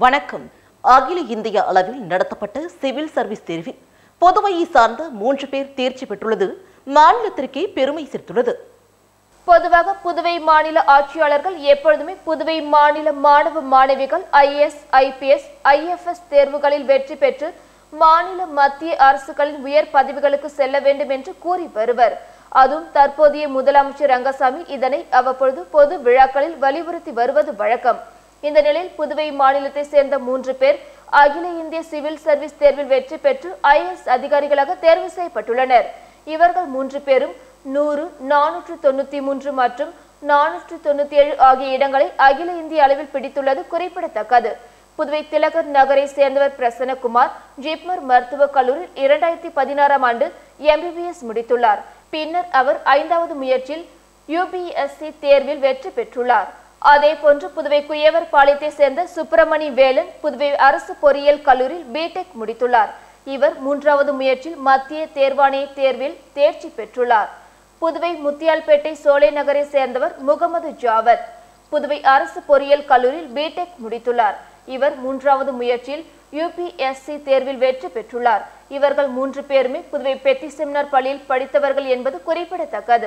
வணக்கம் அகில இந்திய அளவில் நடத்தப்பட்ட சிவில் சர்வீஸ் தேர்வில் புதுவையை சார்ந்த மூன்று பேர் தேர்ச்சி பெற்றுள்ளது மாநிலத்திற்கே பெருமை சேர்த்துள்ளது பொதுவாக புதுவை மாநில ஆட்சியாளர்கள் எப்பொழுதுமே புதுவை மாநில மாணவ மாணவிகள் ஐஏஎஸ் ஐபிஎஸ் ஐஎஃப்எஸ் தேர்வுகளில் வெற்றி பெற்று மாநில மத்திய அரசுகளின் உயர் பதவிகளுக்கு செல்ல வேண்டும் என்று கூறி வருவர் அதுவும் தற்போதைய முதலமைச்சர் ரங்கசாமி இதனை அவ்வப்பொழுது பொது விழாக்களில் வலியுறுத்தி வருவது வழக்கம் இந்த நிலையில் புதுவை மாநிலத்தை சேர்ந்த மூன்று பேர் அகில இந்திய சிவில் சர்வீஸ் தேர்வில் வெற்றி பெற்று ஐஏஎஸ் அதிகாரிகளாக தேர்வு செய்யப்பட்டுள்ளனர் இவர்கள் மூன்று பேரும் நூறு நானூற்று தொண்ணூத்தி மூன்று மற்றும் நானூற்று தொண்ணூத்தி ஏழு ஆகிய இடங்களை அகில இந்திய அளவில் பிடித்துள்ளது குறிப்பிடத்தக்கது புதுவை திலகர் நகரை சேர்ந்தவர் பிரசன்னகுமார் ஜிப்மர் மருத்துவக் கல்லூரியில் இரண்டாயிரத்தி பதினாறாம் ஆண்டு எம்பிபிஎஸ் முடித்துள்ளார் பின்னர் அவர் ஐந்தாவது முயற்சியில் யுபிஎஸ்சி தேர்வில் வெற்றி பெற்றுள்ளார் அதேபோன்று புதுவை குயவர் பாளையத்தை சேர்ந்த சுப்பிரமணி வேலன் புதுவை அரசு பொறியியல் கல்லூரியில் பிடெக் முடித்துள்ளார் இவர் மூன்றாவது முயற்சியில் மத்திய தேர்வாணைய தேர்வில் தேர்ச்சி பெற்றுள்ளார் புதுவை முத்தியால்பேட்டை சோலை நகரை சேர்ந்தவர் முகமது ஜாவத் புதுவை அரசு பொறியியல் கல்லூரியில் பிடெக் முடித்துள்ளார் இவர் மூன்றாவது முயற்சியில் யுபிஎஸ்சி தேர்வில் வெற்றி பெற்றுள்ளார் இவர்கள் மூன்று பேருமே புதுவை பெத்தி செமினார் பள்ளியில் படித்தவர்கள் என்பது குறிப்பிடத்தக்கது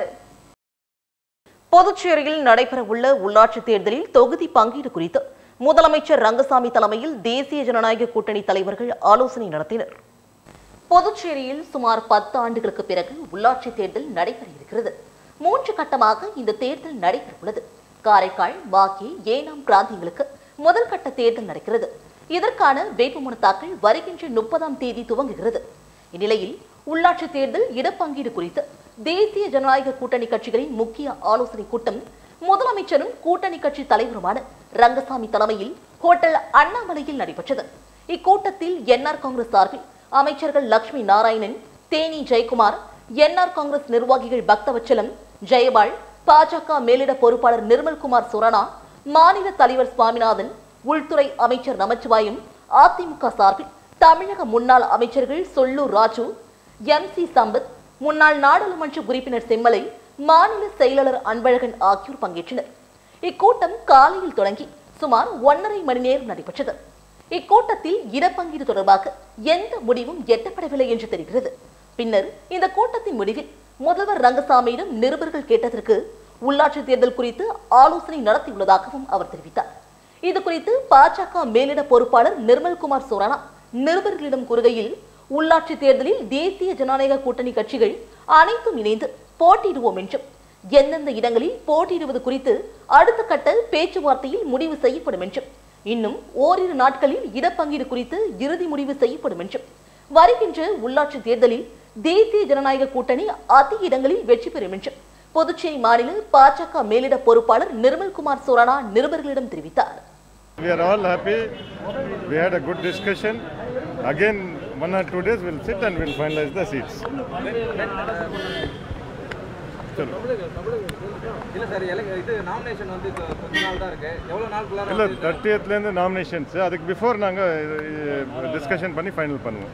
புதுச்சேரியில் நடைபெறவுள்ள உள்ளாட்சித் தேர்தலில் தொகுதி பங்கீடு குறித்து முதலமைச்சர் ரங்கசாமி தலைமையில் தேசிய ஜனநாயக கூட்டணி தலைவர்கள் ஆலோசனை நடத்தினர் புதுச்சேரியில் சுமார் பத்து ஆண்டுகளுக்கு பிறகு உள்ளாட்சித் தேர்தல் நடைபெற இருக்கிறது மூன்று கட்டமாக இந்த தேர்தல் நடைபெறவுள்ளது காரைக்கால் மாகே ஏனாம் பிராந்தியங்களுக்கு முதல் கட்ட தேர்தல் நடக்கிறது இதற்கான வேட்புமனு தாக்கல் வருகின்ற முப்பதாம் தேதி துவங்குகிறது இந்நிலையில் உள்ளாட்சித் தேர்தல் இடப்பங்கீடு குறித்து தேசிய ஜனநாயக கூட்டணி கட்சிகளின் முக்கிய ஆலோசனை கூட்டம் முதலமைச்சரும் கூட்டணி கட்சி தலைவருமான ரங்கசாமி தலைமையில் ஹோட்டல் அண்ணாமலையில் நடைபெற்றது இக்கூட்டத்தில் என்ஆர் காங்கிரஸ் சார்பில் அமைச்சர்கள் லட்சுமி நாராயணன் தேனி ஜெயக்குமார் என்ஆர் காங்கிரஸ் நிர்வாகிகள் பக்தவச்சலம் ஜெயபால் பாஜக மேலிட பொறுப்பாளர் நிர்மல்குமார் சுரணா மாநில தலைவர் சுவாமிநாதன் உள்துறை அமைச்சர் நமச்சிவாயம் அதிமுக சார்பில் தமிழக முன்னாள் அமைச்சர்கள் சொல்லூர் ராஜு எம் சி சம்பத் முன்னாள் நாடாளுமன்ற உறுப்பினர் செம்மலை மாநில செயலாளர் அன்பழகன் ஆகியோர் பங்கேற்றனர் இக்கூட்டம் காலையில் தொடங்கி சுமார் ஒன்றரை மணி நேரம் நடைபெற்றது இக்கூட்டத்தில் இடப்பங்கீடு தொடர்பாக எந்த முடிவும் எட்டப்படவில்லை என்று தெரிகிறது பின்னர் இந்த கூட்டத்தின் முடிவில் முதல்வர் ரங்கசாமியிடம் நிருபர்கள் கேட்டதற்கு உள்ளாட்சி தேர்தல் குறித்து ஆலோசனை நடத்தியுள்ளதாகவும் அவர் தெரிவித்தார் இது குறித்து பாஜக மேலிட பொறுப்பாளர் நிர்மல்குமார் சோரானா நிருபர்களிடம் கூறுகையில் உள்ளாட்சி தேர்தலில் தேசிய ஜனநாயக கூட்டணி கட்சிகள் அனைத்தும் இணைந்து போட்டியிடுவோம் என்றும் எந்தெந்த இடங்களில் போட்டியிடுவது குறித்து அடுத்த கட்ட பேச்சுவார்த்தையில் முடிவு செய்யப்படும் என்றும் இன்னும் ஓரிரு நாட்களில் இடப்பங்கீடு குறித்து இறுதி முடிவு செய்யப்படும் என்றும் வருகின்ற உள்ளாட்சி தேர்தலில் தேசிய ஜனநாயக கூட்டணி அதிக இடங்களில் வெற்றி பெறும் என்றும் புதுச்சேரி மாநில பாஜக மேலிட பொறுப்பாளர் நிர்மல்குமார் சோரானா நிருபர்களிடம் தெரிவித்தார் We are all happy. We had a good discussion. Again, one or two days we'll sit and we'll finalize the seats. சொல்லு. இல்ல சார் எலக் இது நாமினேஷன் வந்து கொ- கொஞ்ச நாள் தான் இருக்கு எவ்வளவு நாளுக்குள்ளார இல்லை வந்து தேர்ட்டியத்துலேருந்து நாமினேஷன்ஸ் அதுக்கு பிஃபோர் நாங்கள் டிஸ்கஷன் பண்ணி ஃபைனல் பண்ணுவோம்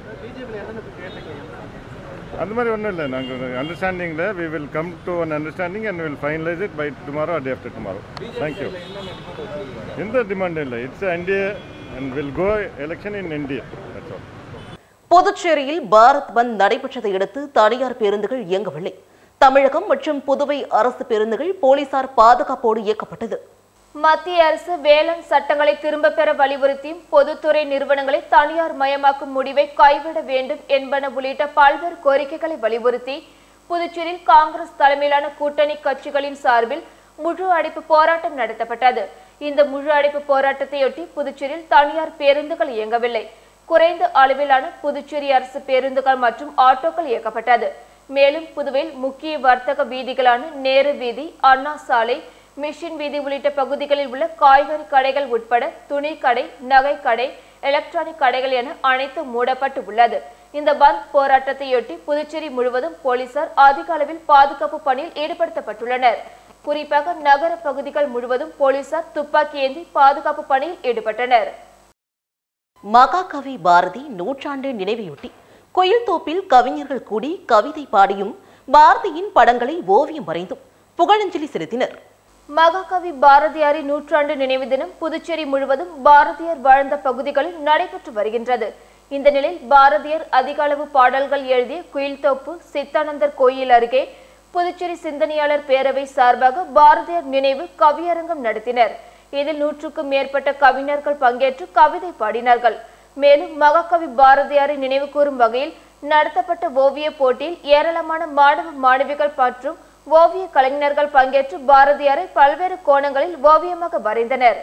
அந்த மாதிரி ஒன்றும் இல்லை நாங்கள் அண்டர்ஸ்டாண்டிங்கில் we will come to one understanding and will finalise it by tomorrow day after tomorrow thank you எந்த டிமாண்டும் இல்லை it's NDA and will go election in India that's all புதுச்சேரியில் பாரத் பந்த் நடைபெற்றதை அடுத்து தனியார் பேருந்துகள் இயங்கவில்லை தமிழகம் மற்றும் புதுவை அரசு பேருந்துகள் போலீசார் பாதுகாப்போடு இயக்கப்பட்டது மத்திய அரசு வேளாண் சட்டங்களை திரும்ப பெற வலியுறுத்தியும் பொதுத்துறை நிறுவனங்களை தனியார் மயமாக்கும் முடிவை கைவிட வேண்டும் என்பன உள்ளிட்ட பல்வேறு கோரிக்கைகளை வலியுறுத்தி புதுச்சேரியில் காங்கிரஸ் தலைமையிலான கூட்டணி கட்சிகளின் சார்பில் முழு அடைப்பு போராட்டம் நடத்தப்பட்டது இந்த முழு அடைப்பு போராட்டத்தையொட்டி புதுச்சேரியில் தனியார் பேருந்துகள் இயங்கவில்லை குறைந்த அளவிலான புதுச்சேரி அரசு பேருந்துகள் மற்றும் ஆட்டோக்கள் இயக்கப்பட்டது மேலும் புதுவையில் முக்கிய வர்த்தக வீதிகளான நேரு வீதி அண்ணா சாலை மிஷின் வீதி உள்ளிட்ட பகுதிகளில் உள்ள காய்கறி கடைகள் உட்பட துணி கடை நகை கடை எலக்ட்ரானிக் கடைகள் என அனைத்தும் மூடப்பட்டு உள்ளது இந்த பந்த் போராட்டத்தையொட்டி புதுச்சேரி முழுவதும் போலீசார் அதிக அளவில் பாதுகாப்பு பணியில் ஈடுபடுத்தப்பட்டுள்ளனர் குறிப்பாக நகர பகுதிகள் முழுவதும் போலீசார் துப்பாக்கி ஏந்தி பாதுகாப்பு பணியில் ஈடுபட்டனர் மகாகவி பாரதி நூற்றாண்டு நினைவையொட்டி கோயில்தோப்பில் கவிஞர்கள் கூடி கவிதை பாடியும் பாரதியின் படங்களை ஓவியம் வரைந்தும் புகழஞ்சலி செலுத்தினர் மகாகவி பாரதியாரின் நூற்றாண்டு நினைவு தினம் புதுச்சேரி முழுவதும் பாரதியார் வாழ்ந்த பகுதிகளில் நடைபெற்று வருகின்றது இந்த நிலையில் பாரதியார் அதிக அளவு பாடல்கள் எழுதிய குயில்தோப்பு சித்தானந்தர் கோயில் அருகே புதுச்சேரி சிந்தனையாளர் பேரவை சார்பாக பாரதியார் நினைவு கவியரங்கம் நடத்தினர் இதில் நூற்றுக்கும் மேற்பட்ட கவிஞர்கள் பங்கேற்று கவிதை பாடினார்கள் மேலும் மகாகவி பாரதியாரை நினைவு கூறும் வகையில் நடத்தப்பட்ட ஓவிய போட்டியில் ஏராளமான மாணவ மாணவிகள் மற்றும் ஓவிய கலைஞர்கள் பங்கேற்று பாரதியாரை பல்வேறு கோணங்களில் ஓவியமாக வரைந்தனர்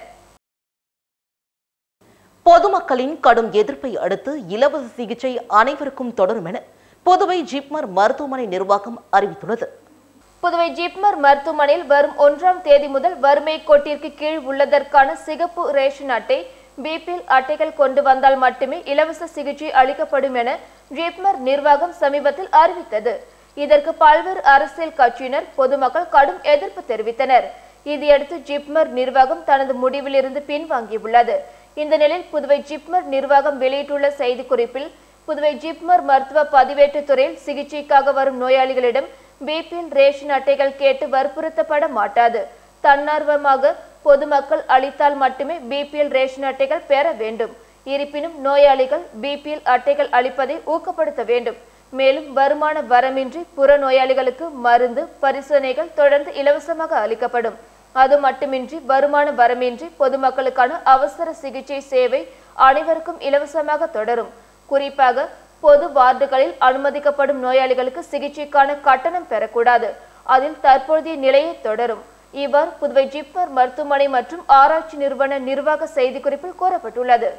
பொதுமக்களின் கடும் எதிர்ப்பை அடுத்து இலவச சிகிச்சை அனைவருக்கும் தொடரும் என புதுவை ஜிப்மர் மருத்துவமனை நிர்வாகம் அறிவித்துள்ளது புதுவை ஜிப்மர் மருத்துவமனையில் வரும் ஒன்றாம் தேதி முதல் வறுமை கோட்டிற்கு கீழ் உள்ளதற்கான சிகப்பு ரேஷன் அட்டை பிபிஎல் அட்டைகள் கொண்டு வந்தால் மட்டுமே இலவச சிகிச்சை அளிக்கப்படும் என ஜிப்மர் நிர்வாகம் சமீபத்தில் அறிவித்தது இதற்கு பல்வேறு அரசியல் கட்சியினர் பொதுமக்கள் கடும் எதிர்ப்பு தெரிவித்தனர் இதையடுத்து ஜிப்மர் நிர்வாகம் தனது முடிவிலிருந்து பின்வாங்கியுள்ளது இந்த நிலையில் புதுவை ஜிப்மர் நிர்வாகம் வெளியிட்டுள்ள செய்திக்குறிப்பில் புதுவை ஜிப்மர் மருத்துவ பதிவேட்டுத் துறையில் சிகிச்சைக்காக வரும் நோயாளிகளிடம் பிபிஎல் ரேஷன் அட்டைகள் கேட்டு வற்புறுத்தப்பட மாட்டாது தன்னார்வமாக பொதுமக்கள் அளித்தால் மட்டுமே பிபிஎல் ரேஷன் அட்டைகள் பெற வேண்டும் இருப்பினும் நோயாளிகள் பிபிஎல் அட்டைகள் அளிப்பதை ஊக்கப்படுத்த வேண்டும் மேலும் வருமான வரமின்றி புற நோயாளிகளுக்கு மருந்து பரிசோதனைகள் தொடர்ந்து இலவசமாக அளிக்கப்படும் அது மட்டுமின்றி வருமான வரமின்றி பொதுமக்களுக்கான அவசர சிகிச்சை சேவை அனைவருக்கும் இலவசமாக தொடரும் குறிப்பாக பொது வார்டுகளில் அனுமதிக்கப்படும் நோயாளிகளுக்கு சிகிச்சைக்கான கட்டணம் பெறக்கூடாது அதில் தற்போதைய நிலையை தொடரும் இவ்வாறு புதுவை ஜிப்மர் மருத்துவமனை மற்றும் ஆராய்ச்சி நிறுவன நிர்வாக செய்திக்குறிப்பில் கூறப்பட்டுள்ளது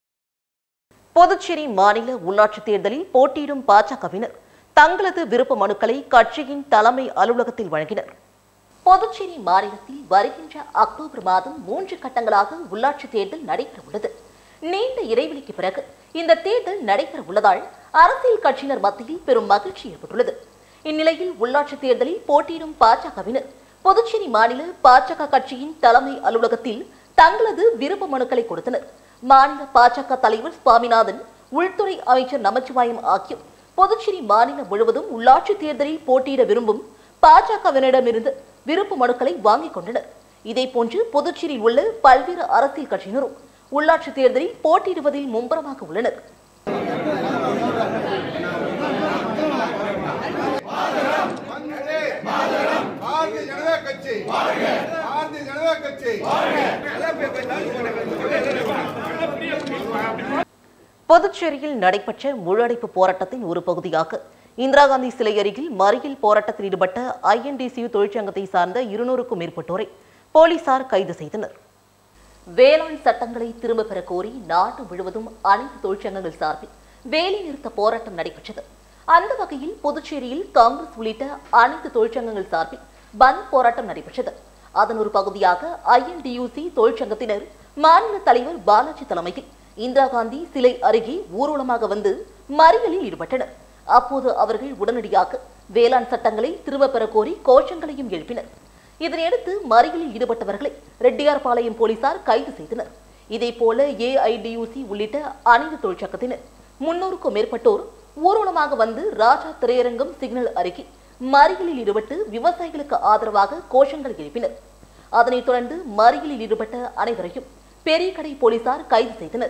புதுச்சேரி மாநில உள்ளாட்சித் தேர்தலில் போட்டியிடும் பாஜகவினர் தங்களது விருப்ப மனுக்களை கட்சியின் தலைமை அலுவலகத்தில் வழங்கினர் புதுச்சேரி மாநிலத்தில் வருகின்ற அக்டோபர் மாதம் மூன்று கட்டங்களாக உள்ளாட்சித் தேர்தல் நடைபெற உள்ளது நீண்ட இடைவெளிக்கு பிறகு இந்த தேர்தல் நடைபெற உள்ளதால் அரசியல் கட்சியினர் மத்தியில் பெரும் மகிழ்ச்சி ஏற்பட்டுள்ளது இந்நிலையில் உள்ளாட்சித் தேர்தலில் போட்டியிடும் பாஜகவினர் புதுச்சேரி மாநில பாஜக கட்சியின் தலைமை அலுவலகத்தில் தங்களது விருப்ப மனுக்களை கொடுத்தனர் மாநில பாஜக தலைவர் சுவாமிநாதன் உள்துறை அமைச்சர் நமச்சிவாயம் ஆகியோர் புதுச்சேரி மாநிலம் முழுவதும் உள்ளாட்சி தேர்தலில் போட்டியிட விரும்பும் பாஜகவினரிடமிருந்து விருப்ப மனுக்களை வாங்கிக் கொண்டனர் இதேபோன்று புதுச்சேரியில் உள்ள பல்வேறு அரசியல் கட்சியினரும் உள்ளாட்சி தேர்தலில் போட்டியிடுவதில் மும்முரமாக உள்ளனர் பாரதிய ஜனதா கட்சி பாரதிய ஜனதா கட்சி புதுச்சேரியில் நடைபெற்ற முழடைப்பு போராட்டத்தின் ஒரு பகுதியாக இந்திரா காந்தி சிலை அருகில் மறியல் போராட்டத்தில் ஈடுபட்ட ஐஎன்டிசியு தொழிற்சங்கத்தை சார்ந்த இருநூறுக்கும் மேற்பட்டோரை போலீசார் கைது செய்தனர் வேளாண் சட்டங்களை திரும்பப் பெற கோரி நாடு முழுவதும் அனைத்து தொழிற்சங்கங்கள் சார்பில் வேலைநிறுத்த போராட்டம் நடைபெற்றது அந்த வகையில் புதுச்சேரியில் காங்கிரஸ் உள்ளிட்ட அனைத்து தொழிற்சங்கங்கள் சார்பில் பந்த் போராட்டம் நடைபெற்றது அதன் ஒரு பகுதியாக ஐஎன்டியூசி தொழிற்சங்கத்தினர் மாநில தலைவர் பாலாஜி தலைமையில் இந்திரா காந்தி சிலை அருகே ஊர்வலமாக வந்து மறியலில் ஈடுபட்டனர் அப்போது அவர்கள் உடனடியாக வேளாண் சட்டங்களை திரும்பப் பெற கோரி கோஷங்களையும் எழுப்பினர் இதனையடுத்து மறியலில் ஈடுபட்டவர்களை ரெட்டியார்பாளையம் போலீசார் கைது செய்தனர் இதேபோல ஏஐடியூசி உள்ளிட்ட அனைத்து தொழிற்சங்கத்தினர் முன்னூறுக்கும் மேற்பட்டோர் ஊர்வலமாக வந்து ராஜா திரையரங்கம் சிக்னல் அருகே மறியலில் ஈடுபட்டு விவசாயிகளுக்கு ஆதரவாக கோஷங்கள் எழுப்பினர் அதனைத் தொடர்ந்து மறியலில் ஈடுபட்ட அனைவரையும் பெரிய கடை போலீசார் கைது செய்தனர்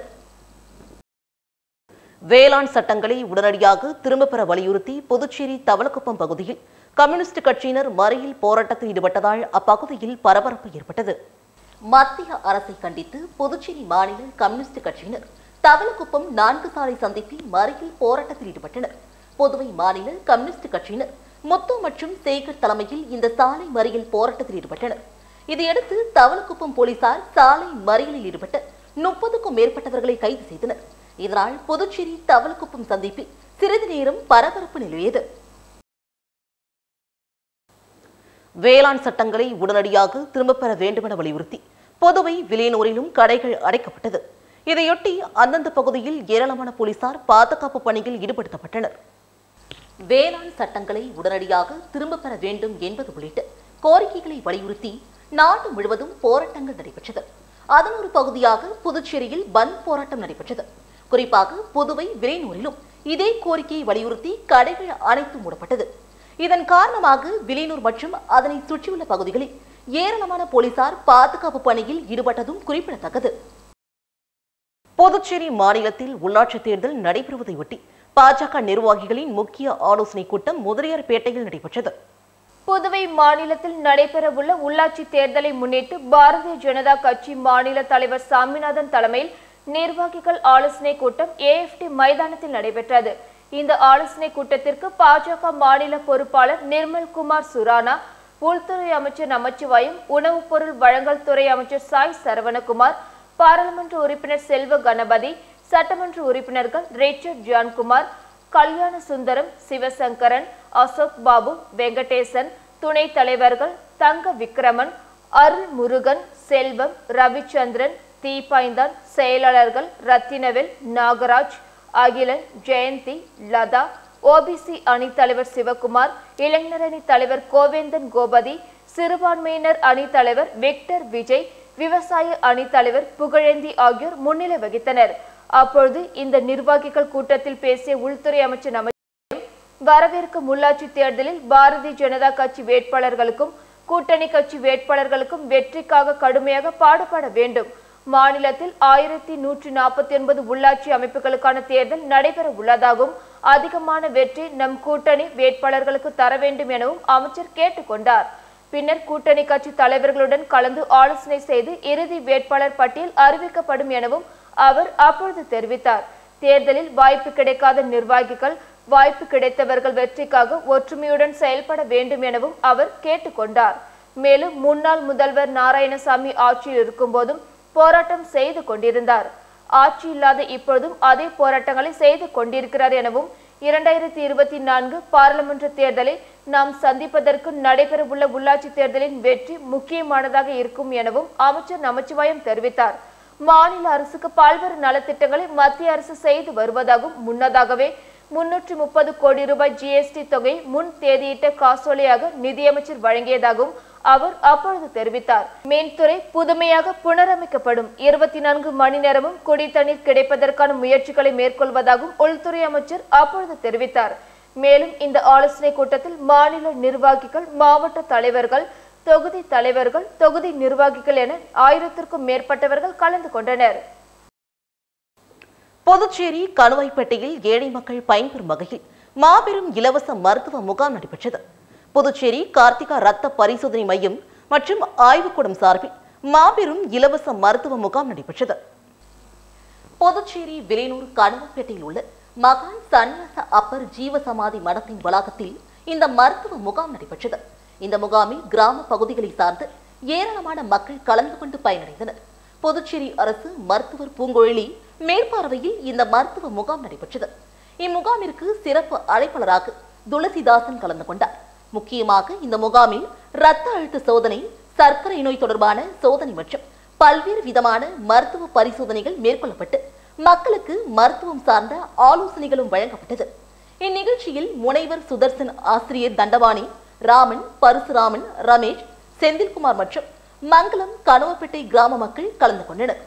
வேளாண் சட்டங்களை உடனடியாக திரும்பப் பெற வலியுறுத்தி புதுச்சேரி தவளக்குப்பம் பகுதியில் கம்யூனிஸ்ட் கட்சியினர் மறியல் போராட்டத்தில் ஈடுபட்டதால் அப்பகுதியில் பரபரப்பு ஏற்பட்டது மத்திய அரசை கண்டித்து புதுச்சேரி மாநில கம்யூனிஸ்ட் கட்சியினர் தவளக்குப்பம் நான்கு சாலை சந்திப்பில் மறியல் போராட்டத்தில் ஈடுபட்டனர் புதுவை மாநில கம்யூனிஸ்ட் கட்சியினர் முத்து மற்றும் சேகர் தலைமையில் இந்த சாலை மறியல் போராட்டத்தில் ஈடுபட்டனர் இதையடுத்து தவளக்குப்பம் போலீசார் சாலை மறியலில் ஈடுபட்ட முப்பதுக்கும் மேற்பட்டவர்களை கைது செய்தனர் இதனால் புதுச்சேரி தவளக்குப்பம் சந்திப்பில் சிறிது நேரம் பரபரப்பு நிலவியது வேளாண் சட்டங்களை உடனடியாக திரும்பப் பெற வேண்டுமென வலியுறுத்தி புதுவை விலையனூரிலும் கடைகள் அடைக்கப்பட்டது இதையொட்டி அந்தந்த பகுதியில் ஏராளமான போலீசார் பாதுகாப்பு பணியில் ஈடுபடுத்தப்பட்டனர் வேளாண் சட்டங்களை உடனடியாக திரும்பப் பெற வேண்டும் என்பது உள்ளிட்ட கோரிக்கைகளை வலியுறுத்தி நாடு முழுவதும் போராட்டங்கள் நடைபெற்றது அதன் ஒரு பகுதியாக புதுச்சேரியில் பந்த் போராட்டம் நடைபெற்றது குறிப்பாக புதுவை விலையனூரிலும் இதே கோரிக்கையை வலியுறுத்தி கடைகள் அனைத்தும் மூடப்பட்டது இதன் காரணமாக விலையனூர் மற்றும் அதனை சுற்றியுள்ள பகுதிகளில் ஏராளமான போலீசார் பாதுகாப்பு பணியில் ஈடுபட்டதும் குறிப்பிடத்தக்கது புதுச்சேரி மாநிலத்தில் உள்ளாட்சி தேர்தல் நடைபெறுவதையொட்டி பாஜக நிர்வாகிகளின் முக்கிய ஆலோசனைக் கூட்டம் முதலியார்பேட்டையில் நடைபெற்றது புதுவை மாநிலத்தில் நடைபெறவுள்ள உள்ளாட்சி தேர்தலை முன்னிட்டு பாரதிய ஜனதா கட்சி மாநில தலைவர் சாமிநாதன் தலைமையில் நிர்வாகிகள் ஆலோசனை கூட்டம் ஏஎஃப்டி மைதானத்தில் நடைபெற்றது இந்த ஆலோசனை கூட்டத்திற்கு பாஜக மாநில பொறுப்பாளர் நிர்மல்குமார் சுரானா உள்துறை அமைச்சர் நமச்சிவாயம் உணவுப் பொருள் வழங்கல் துறை அமைச்சர் சாய் சரவணகுமார் பாராளுமன்ற உறுப்பினர் செல்வ கணபதி சட்டமன்ற உறுப்பினர்கள் ரிச்சர்ட் ஜான்குமார் கல்யாண சுந்தரம் சிவசங்கரன் அசோக் பாபு வெங்கடேசன் துணைத் தலைவர்கள் தங்க விக்ரமன் அருள் முருகன் செல்வம் ரவிச்சந்திரன் தீபாய்ந்தான் செயலாளர்கள் ரத்தினவேல் நாகராஜ் அகிலன் ஜெயந்தி லதா ஓபிசி அணி தலைவர் சிவகுமார் இளைஞரணி தலைவர் கோவேந்தன் கோபதி சிறுபான்மையினர் அணி தலைவர் விக்டர் விஜய் விவசாய அணி தலைவர் புகழேந்தி ஆகியோர் முன்னிலை வகித்தனர் அப்பொழுது இந்த நிர்வாகிகள் கூட்டத்தில் பேசிய உள்துறை அமைச்சர் நம வரவிருக்கும் உள்ளாட்சி தேர்தலில் பாரதிய ஜனதா கட்சி வேட்பாளர்களுக்கும் கூட்டணி கட்சி வேட்பாளர்களுக்கும் வெற்றிக்காக கடுமையாக பாடுபட வேண்டும் மாநிலத்தில் ஆயிரத்தி நூற்றி நாற்பத்தி ஒன்பது உள்ளாட்சி அமைப்புகளுக்கான தேர்தல் நடைபெற உள்ளதாகவும் அதிகமான வெற்றி நம் கூட்டணி வேட்பாளர்களுக்கு தர வேண்டும் எனவும் அமைச்சர் கேட்டுக்கொண்டார் பின்னர் கூட்டணி கட்சி தலைவர்களுடன் கலந்து ஆலோசனை செய்து இறுதி வேட்பாளர் பட்டியல் அறிவிக்கப்படும் எனவும் அவர் அப்பொழுது தெரிவித்தார் தேர்தலில் வாய்ப்பு கிடைக்காத நிர்வாகிகள் வாய்ப்பு கிடைத்தவர்கள் வெற்றிக்காக ஒற்றுமையுடன் செயல்பட வேண்டும் எனவும் அவர் கேட்டுக்கொண்டார் மேலும் முன்னாள் முதல்வர் நாராயணசாமி ஆட்சியில் இருக்கும்போதும் போராட்டம் செய்து கொண்டிருந்தார் ஆட்சி இல்லாத இப்பொழுதும் அதே போராட்டங்களை செய்து கொண்டிருக்கிறார் எனவும் இரண்டாயிரத்தி இருபத்தி நான்கு பாராளுமன்ற தேர்தலை நாம் சந்திப்பதற்கு நடைபெறவுள்ள உள்ளாட்சி தேர்தலின் வெற்றி முக்கியமானதாக இருக்கும் எனவும் அமைச்சர் நமச்சிவாயம் தெரிவித்தார் மாநில அரசுக்கு பல்வேறு நலத்திட்டங்களை மத்திய அரசு செய்து வருவதாகவும் முன்னதாகவே முன்னூற்றி முப்பது கோடி ரூபாய் ஜிஎஸ்டி தொகை முன் தேதியிட்ட காசோலையாக நிதியமைச்சர் வழங்கியதாகவும் அவர் அப்பொழுது தெரிவித்தார் மீன்துறை புதுமையாக புனரமைக்கப்படும் இருபத்தி நான்கு மணி நேரமும் குடித்தண்ணீர் கிடைப்பதற்கான முயற்சிகளை மேற்கொள்வதாகவும் உள்துறை அமைச்சர் அப்பொழுது தெரிவித்தார் மேலும் இந்த ஆலோசனை கூட்டத்தில் மாநில நிர்வாகிகள் மாவட்ட தலைவர்கள் தொகுதி தலைவர்கள் தொகுதி நிர்வாகிகள் என ஆயிரத்திற்கும் மேற்பட்டவர்கள் கலந்து கொண்டனர் புதுச்சேரி கணுவாய்ப்பேட்டையில் ஏழை மக்கள் பயன்பெறும் வகையில் மாபெரும் இலவச மருத்துவ முகாம் நடைபெற்றது புதுச்சேரி கார்த்திகா ரத்த பரிசோதனை மையம் மற்றும் ஆய்வுக்கூடம் சார்பில் மாபெரும் இலவச மருத்துவ முகாம் நடைபெற்றது புதுச்சேரி விலையூர் கணுவாய்ப்பேட்டையில் உள்ள மகான் சன்னியாச அப்பர் ஜீவசமாதி மடத்தின் வளாகத்தில் இந்த மருத்துவ முகாம் நடைபெற்றது இந்த முகாமில் கிராம பகுதிகளை சார்ந்து ஏராளமான மக்கள் கலந்து கொண்டு பயனடைந்தனர் புதுச்சேரி அரசு மருத்துவர் பூங்கொழி மேற்பார்வையில் இந்த மருத்துவ முகாம் நடைபெற்றது இம்முகாமிற்கு சிறப்பு அழைப்பாளராக துளசிதாசன் கலந்து கொண்டார் முக்கியமாக இந்த முகாமில் இரத்த அழுத்த சோதனை சர்க்கரை நோய் தொடர்பான சோதனை மற்றும் பல்வேறு விதமான மருத்துவ பரிசோதனைகள் மேற்கொள்ளப்பட்டு மக்களுக்கு மருத்துவம் சார்ந்த ஆலோசனைகளும் வழங்கப்பட்டது இந்நிகழ்ச்சியில் முனைவர் சுதர்சன் ஆசிரியர் தண்டபாணி ராமன் பரசுராமன் ரமேஷ் செந்தில்குமார் மற்றும் மங்களம் கணுவப்பேட்டை கிராம மக்கள் கலந்து கொண்டனர்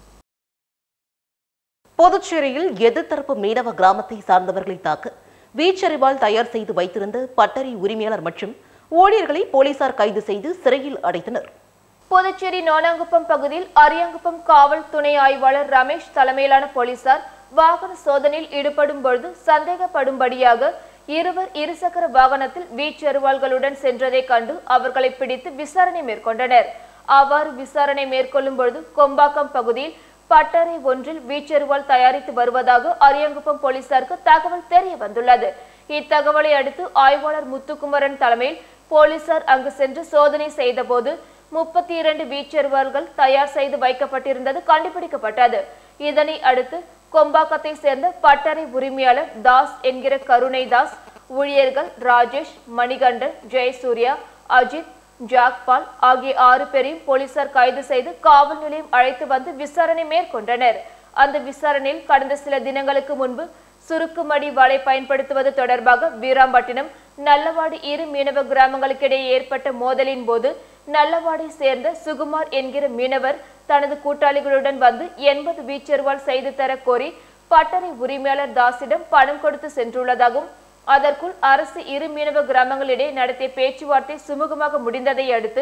புதுச்சேரியில் எதிர்த்தரப்பு மீனவ கிராமத்தை சார்ந்தவர்களை தாக்க வீச்சறிவால் தயார் செய்து வைத்திருந்த பட்டறை உரிமையாளர் மற்றும் ஊழியர்களை போலீசார் கைது செய்து சிறையில் அடைத்தனர் புதுச்சேரி நோனாங்குப்பம் பகுதியில் அரியாங்குப்பம் காவல் துணை ஆய்வாளர் ரமேஷ் தலைமையிலான போலீசார் வாகன சோதனையில் ஈடுபடும் பொழுது சந்தேகப்படும்படியாக இருவர் இருசக்கர வாகனத்தில் வீச்செருவாள்களுடன் சென்றதை கண்டு அவர்களை பிடித்து விசாரணை மேற்கொண்டனர் அவ்வாறு விசாரணை மேற்கொள்ளும் பொழுது கொம்பாக்கம் பகுதியில் பட்டறை ஒன்றில் வீச்செருவாள் தயாரித்து வருவதாக அரியாங்குப்பம் போலீசாருக்கு தகவல் தெரிய வந்துள்ளது இத்தகவலை அடுத்து ஆய்வாளர் முத்துக்குமரன் தலைமையில் போலீசார் அங்கு சென்று சோதனை செய்தபோது முப்பத்தி இரண்டு வீச்செருவாள்கள் தயார் செய்து வைக்கப்பட்டிருந்தது கண்டுபிடிக்கப்பட்டது இதனை அடுத்து கொம்பாக்கத்தை சேர்ந்த பட்டறை உரிமையாளர் தாஸ் என்கிற கருணை தாஸ் ஊழியர்கள் ராஜேஷ் மணிகண்டன் ஜெயசூர்யா அஜித் ஜாக்பால் ஆகிய ஆறு பேரையும் போலீசார் கைது செய்து காவல் நிலையம் அழைத்து வந்து விசாரணை மேற்கொண்டனர் அந்த விசாரணையில் கடந்த சில தினங்களுக்கு முன்பு சுருக்குமடி வலை பயன்படுத்துவது தொடர்பாக வீராம்பட்டினம் நல்லவாடி இரு மீனவ கிராமங்களுக்கிடையே ஏற்பட்ட மோதலின் போது நல்லவாடை சேர்ந்த சுகுமார் என்கிற மீனவர் தனது கூட்டாளிகளுடன் வந்து எண்பது வீச்செருவால் செய்து தர கோரி பட்டறை உரிமையாளர் தாஸிடம் பணம் கொடுத்து சென்றுள்ளதாகவும் அதற்குள் அரசு இரு மீனவ கிராமங்களிடையே நடத்திய பேச்சுவார்த்தை சுமூகமாக முடிந்ததை அடுத்து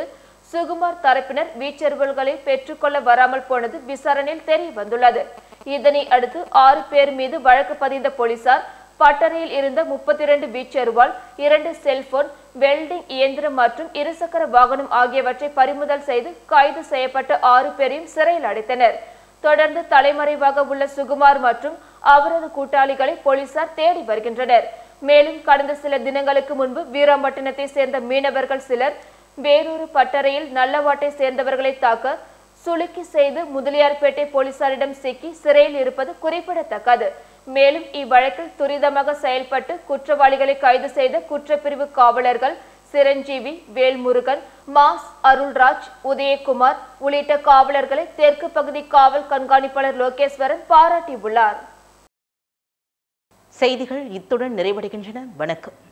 சுகுமார் தரப்பினர் வீச்செறிவுகளை பெற்றுக்கொள்ள வராமல் போனது விசாரணையில் தெரிய வந்துள்ளது இதனை அடுத்து ஆறு பேர் மீது வழக்கு பதிந்த போலீசார் பட்டறையில் இருந்த முப்பத்தி இரண்டு வீச்செருவால் இரண்டு செல்போன் வெல்டிங் இயந்திரம் மற்றும் இருசக்கர வாகனம் ஆகியவற்றை பறிமுதல் செய்து கைது செய்யப்பட்ட ஆறு பேரையும் சிறையில் அடைத்தனர் தொடர்ந்து தலைமறைவாக உள்ள சுகுமார் மற்றும் அவரது கூட்டாளிகளை போலீசார் தேடி வருகின்றனர் மேலும் கடந்த சில தினங்களுக்கு முன்பு வீராம்பட்டினத்தை சேர்ந்த மீனவர்கள் சிலர் வேறொரு பட்டறையில் நல்லவாட்டை சேர்ந்தவர்களை தாக்க சுளுக்கி செய்து முதலியார்பேட்டை போலீசாரிடம் சிக்கி சிறையில் இருப்பது குறிப்பிடத்தக்கது மேலும் இவ்வழக்கில் துரிதமாக செயல்பட்டு குற்றவாளிகளை கைது செய்த குற்றப்பிரிவு காவலர்கள் சிரஞ்சீவி வேல்முருகன் மாஸ் அருள்ராஜ் உதயகுமார் உள்ளிட்ட காவலர்களை தெற்கு பகுதி காவல் கண்காணிப்பாளர் லோகேஸ்வரன் பாராட்டியுள்ளார் செய்திகள் இத்துடன் நிறைவடைகின்றன வணக்கம்